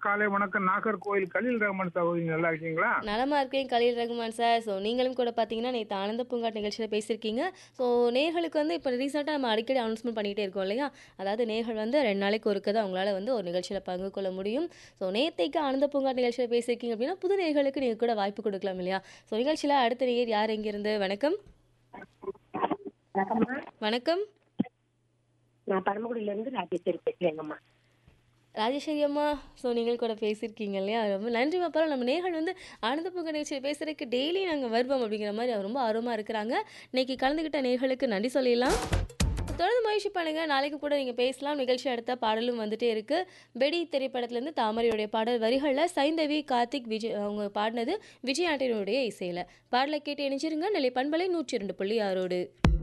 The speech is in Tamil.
காலை வணக்கம் நாகர்கோவில் கலில் ரஹ்மான் சகோதரி நல்லா இருக்கீங்களா நலமா இருக்கேன் கலீல் ரகுமான் சார் ஸோ நீங்களும் கூட பார்த்தீங்கன்னா நேற்று ஆனந்த பூங்காட் நிகழ்ச்சியில் பேசியிருக்கீங்க ஸோ நேர்களுக்கு வந்து இப்போ ரீசெண்டாக நம்ம அடிக்கடி அனௌன்ஸ்மெண்ட் பண்ணிகிட்டே இருக்கோம் இல்லையா அதாவது நேர்கள் வந்து ரெண்டு நாளைக்கு ஒருக்க தான் அவங்களால வந்து ஒரு நிகழ்ச்சியில் பங்கு கொள்ள முடியும் ஸோ நேத்தைக்கு ஆனந்த பூங்காட் நிகழ்ச்சியில் பேசியிருக்கீங்க அப்படின்னா புது நேர்களுக்கு நீங்கள் கூட வாய்ப்பு கொடுக்கலாம் இல்லையா ஸோ நிகழ்ச்சியில் அடுத்த நேர் யார் எங்கிருந்து வணக்கம் வணக்கம்மா வணக்கம் நான் பரமக்குடியில இருந்து ராஜேஸ்வரி பேசுறேங்கம்மா ராஜேஸ்வரி அம்மா ஸோ நீங்கள் கூட பேசியிருக்கீங்க இல்லையா ரொம்ப நன்றி அப்புறம் நம்ம நேர்கள் வந்து ஆனந்த பூங்கா நிகழ்ச்சியில் பேசுறதுக்கு டெய்லி நாங்கள் வருவோம் அப்படிங்கிற மாதிரி அவர் ரொம்ப ஆர்வமாக இருக்கிறாங்க இன்னைக்கு கலந்துக்கிட்ட நேர்களுக்கு நன்றி சொல்லிடலாம் தொடர்ந்து முயற்சி பண்ணுங்க நாளைக்கு கூட நீங்கள் பேசலாம் நிகழ்ச்சி அடுத்த பாடலும் வந்துட்டே இருக்கு பெடி திரைப்படத்துலேருந்து தாமரையுடைய பாடல் வரிகளில் சைந்தவி கார்த்திக் விஜய் அவங்க பாடினது விஜய் ஆண்டனியுடைய இசையில் பாடலை கேட்டு இணைஞ்சிருங்க நிலை பண்பலை நூற்றி இரண்டு புள்ளி ஆறோடு